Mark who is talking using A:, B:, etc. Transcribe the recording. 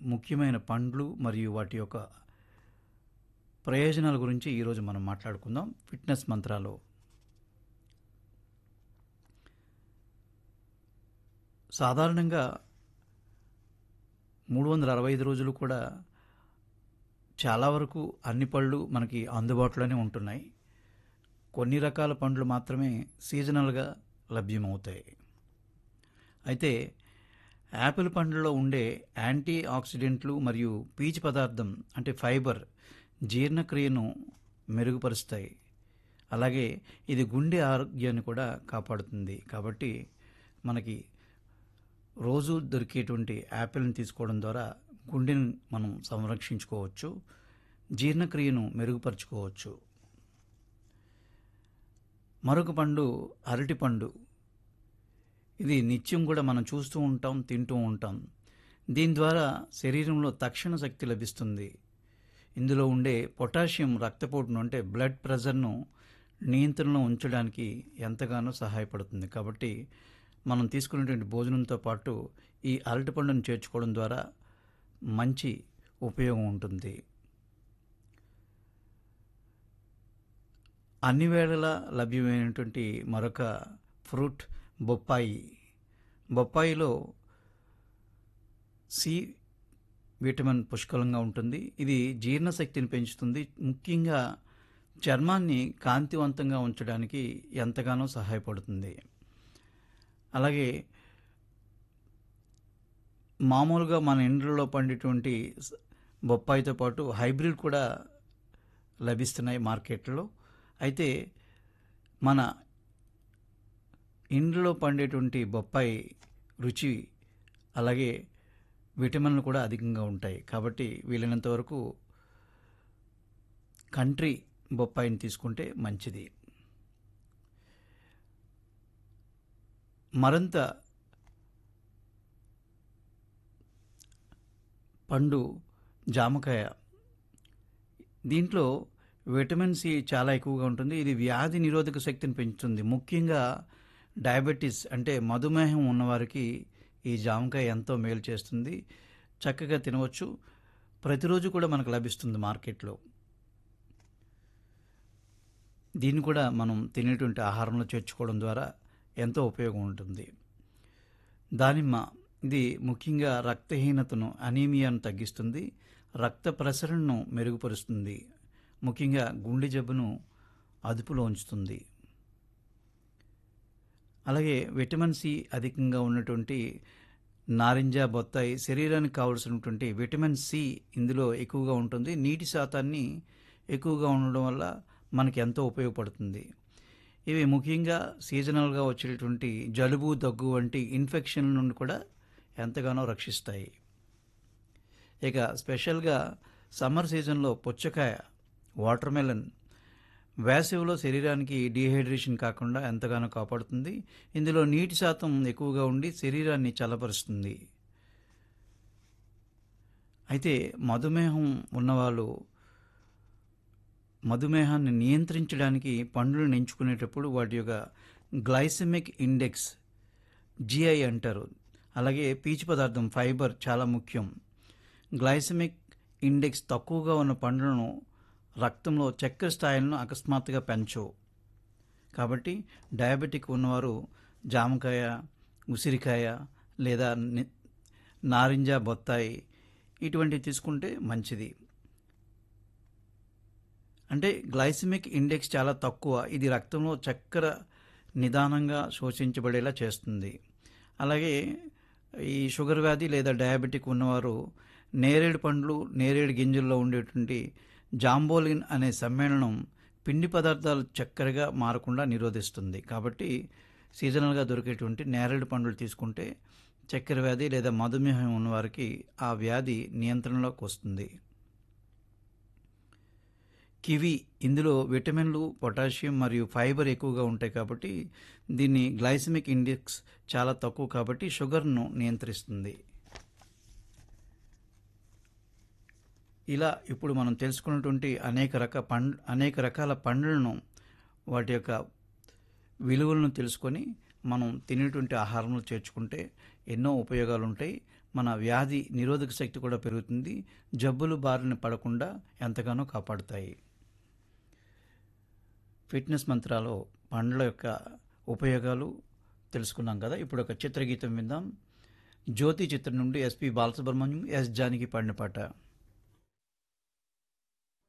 A: ముఖ్యమైన పండ్లు మరియు వాటి యొక్క ప్రయోజనాల గురించి ఈరోజు మనం మాట్లాడుకుందాం ఫిట్నెస్ మంత్రాలు సాధారణంగా మూడు వందల అరవై ఐదు రోజులు కూడా చాలా వరకు అన్ని పళ్ళు మనకి అందుబాటులోనే ఉంటున్నాయి కొన్ని రకాల పండ్లు మాత్రమే సీజనల్గా లభ్యమవుతాయి అయితే యాపిల్ పండ్లలో ఉండే యాంటీ ఆక్సిడెంట్లు మరియు పీచు పదార్థం అంటే ఫైబర్ జీర్ణక్రియను మెరుగుపరుస్తాయి అలాగే ఇది గుండె ఆరోగ్యాన్ని కూడా కాపాడుతుంది కాబట్టి మనకి రోజు దొరికేటువంటి యాపిల్ని తీసుకోవడం ద్వారా గుండెను మనం సంరక్షించుకోవచ్చు జీర్ణక్రియను మెరుగుపరుచుకోవచ్చు మరొక పండు అరటి పండు ఇది నిత్యం కూడా మనం చూస్తూ ఉంటాం తింటూ ఉంటాం దీని ద్వారా శరీరంలో తక్షణ శక్తి లభిస్తుంది ఇందులో ఉండే పొటాషియం రక్తపోటును అంటే బ్లడ్ ప్రెషర్ను నియంత్రణలో ఉంచడానికి ఎంతగానో సహాయపడుతుంది కాబట్టి మనం తీసుకునేటువంటి భోజనంతో పాటు ఈ అరటిపండును చేర్చుకోవడం ద్వారా మంచి ఉపయోగం ఉంటుంది అన్ని వేళలా లభ్యమైనటువంటి మరొక ఫ్రూట్ బొప్పాయి బొప్పాయిలో సి విటమిన్ పుష్కలంగా ఉంటుంది ఇది జీర్ణశక్తిని పెంచుతుంది ముఖ్యంగా చర్మాన్ని కాంతివంతంగా ఉంచడానికి ఎంతగానో సహాయపడుతుంది అలాగే మామూలుగా మన ఇండ్లలో పండేటువంటి బొప్పాయితో పాటు హైబ్రిడ్ కూడా లభిస్తున్నాయి మార్కెట్లో అయితే మన ఇండ్లలో పండేటువంటి బొప్పాయి రుచి అలాగే విటమిన్లు కూడా అధికంగా ఉంటాయి కాబట్టి వీలైనంత వరకు కంట్రీ బొప్పాయిని తీసుకుంటే మంచిది మరింత పండు జామకాయ దీంట్లో విటమిన్ సి చాలా ఎక్కువగా ఉంటుంది ఇది వ్యాధి నిరోధక శక్తిని పెంచుతుంది ముఖ్యంగా డయాబెటీస్ అంటే మధుమేహం ఉన్నవారికి ఈ జామకాయ ఎంతో మేలు చేస్తుంది చక్కగా తినవచ్చు ప్రతిరోజు కూడా మనకు లభిస్తుంది మార్కెట్లో దీన్ని కూడా మనం తినేటువంటి ఆహారంలో చేర్చుకోవడం ద్వారా ఎంతో ఉపయోగం ఉంటుంది దానిమ్మ ఇది ముఖ్యంగా రక్తహీనతను అనీమియాను తగ్గిస్తుంది రక్త ప్రసరణను మెరుగుపరుస్తుంది ముఖ్యంగా గుండె జబ్బును అదుపులో ఉంచుతుంది అలాగే విటమిన్ సి అధికంగా ఉన్నటువంటి నారింజ బొత్తాయి శరీరానికి కావలసినటువంటి విటమిన్ సి ఇందులో ఎక్కువగా ఉంటుంది నీటి శాతాన్ని ఎక్కువగా ఉండడం వల్ల మనకి ఎంతో ఉపయోగపడుతుంది ఇవి ముఖ్యంగా సీజనల్గా వచ్చేటువంటి జలుబు దగ్గు వంటి ఇన్ఫెక్షన్ నుండి కూడా ఎంతగానో రక్షిస్తాయి ఇక స్పెషల్గా సమ్మర్ సీజన్లో పుచ్చకాయ వాటర్ మెలన్ వేసవిలో శరీరానికి డీహైడ్రేషన్ కాకుండా ఎంతగానో కాపాడుతుంది ఇందులో నీటి శాతం ఎక్కువగా ఉండి శరీరాన్ని చల్లపరుస్తుంది అయితే మధుమేహం ఉన్నవాళ్ళు మధుమేహాన్ని నియంత్రించడానికి పండ్లను ఎంచుకునేటప్పుడు వాటి యొక్క గ్లైసెమిక్ ఇండెక్స్ జిఐ అంటారు అలాగే పీచు పదార్థం ఫైబర్ చాలా ముఖ్యం గ్లైసెమిక్ ఇండెక్స్ తక్కువగా ఉన్న పండ్లను రక్తంలో చక్కెర స్థాయిలను అకస్మాత్తుగా పెంచవు కాబట్టి డయాబెటిక్ ఉన్నవారు జామకాయ ఉసిరికాయ లేదా నారింజ బొత్తాయి ఇటువంటివి తీసుకుంటే మంచిది అంటే గ్లైసిమిక్ ఇండెక్స్ చాలా తక్కువ ఇది రక్తంలో చక్కెర నిదానంగా శోషించబడేలా చేస్తుంది అలాగే ఈ షుగర్ వ్యాధి లేదా డయాబెటిక్ ఉన్నవారు నేరేడు పండ్లు నేరేడు గింజల్లో ఉండేటువంటి జాంబోలిన్ అనే సమ్మేళనం పిండి పదార్థాలు చక్కెరగా మారకుండా నిరోధిస్తుంది కాబట్టి సీజనల్గా దొరికేటువంటి నేరేడు పండ్లు తీసుకుంటే చక్కెర వ్యాధి లేదా మధుమేహం ఉన్నవారికి ఆ వ్యాధి నియంత్రణలోకి వస్తుంది కివి ఇందులో విటమిన్లు పొటాషియం మరియు ఫైబర్ ఎక్కువగా ఉంటాయి కాబట్టి దీన్ని గ్లైసమిక్ ఇండెక్స్ చాలా తక్కువ కాబట్టి షుగర్ను నియంత్రిస్తుంది ఇలా ఇప్పుడు మనం తెలుసుకున్నటువంటి అనేక రక పండ్ అనేక రకాల పండ్లను వాటి యొక్క విలువలను తెలుసుకొని మనం తినేటువంటి ఆహారంలో చేర్చుకుంటే ఎన్నో ఉపయోగాలు ఉంటాయి మన వ్యాధి నిరోధక శక్తి కూడా పెరుగుతుంది జబ్బులు బారిన పడకుండా ఎంతగానో కాపాడుతాయి ఫిట్నెస్ మంత్రాలో పండ్ల యొక్క ఉపయోగాలు తెలుసుకున్నాం కదా ఇప్పుడు ఒక చిత్రగీతం విందాం జ్యోతి చిత్రం నుండి ఎస్పి బాలసుబ్రహ్మణ్యం ఎస్ జానకి పాడిన పాట